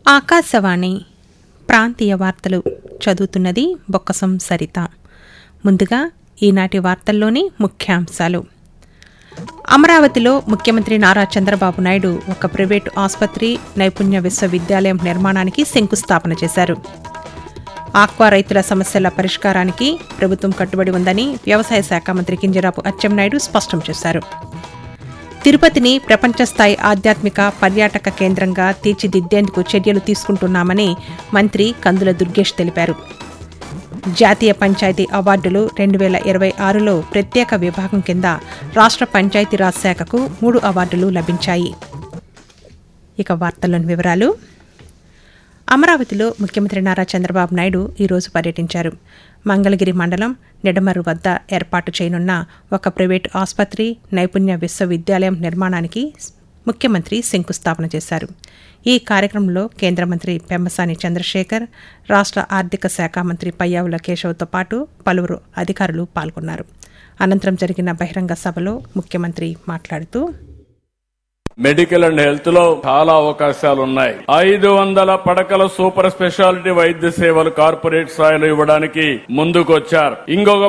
ఆకాశవాణి ప్రాంతీయ వార్తలు చదువుతున్నది బొక్కసం సరిత ముందుగా ఈనాటి వార్తల్లోని ముఖ్యాంశాలు అమరావతిలో ముఖ్యమంత్రి నారా చంద్రబాబు నాయుడు ఒక ప్రైవేటు ఆసుపత్రి నైపుణ్య విశ్వవిద్యాలయం నిర్మాణానికి శంకుస్థాపన చేశారు ఆక్వా రైతుల సమస్యల పరిష్కారానికి ప్రభుత్వం కట్టుబడి ఉందని వ్యవసాయ శాఖ మంత్రి కింజరాపు అచ్చెన్నాయుడు స్పష్టం చేశారు తిరుపతిని ప్రపంచ స్థాయి ఆధ్యాత్మిక పర్యాటక కేంద్రంగా తీర్చిదిద్దేందుకు చర్యలు తీసుకుంటున్నామని మంత్రి కందుల దుర్గేష్ తెలిపారు జాతీయ పంచాయతీ అవార్డులు రెండు వేల ఇరవై ఆరులో ప్రత్యేక విభాగం కింద రాష్ట్ర పంచాయతీరాజ్ శాఖకు మూడు అవార్డులు లభించాయి ఇక వార్తల్లోని వివరాలు అమరావతిలో ముఖ్యమంత్రి నారా చంద్రబాబు నాయుడు ఈరోజు పర్యటించారు మంగళగిరి మండలం నిడమరు వద్ద ఏర్పాటు చేయనున్న ఒక ప్రైవేటు ఆసుపత్రి నైపుణ్య విశ్వవిద్యాలయం నిర్మాణానికి ముఖ్యమంత్రి శంకుస్థాపన చేశారు ఈ కార్యక్రమంలో కేంద్ర మంత్రి పెమ్మసాని చంద్రశేఖర్ రాష్ట్ర ఆర్థిక శాఖ మంత్రి పయ్యావుల కేశవ్తో పాటు పలువురు అధికారులు పాల్గొన్నారు అనంతరం జరిగిన బహిరంగ సభలో ముఖ్యమంత్రి మాట్లాడుతూ మెడికల్ అండ్ హెల్త్ లో చాలా అవకాశాలు ఉన్నాయి ఐదు వందల పడకల సూపర్ స్పెషాలిటీ వైద్య సేవలు కార్పొరేట్ స్థాయిలో ఇవ్వడానికి ముందుకొచ్చారు ఇంకొక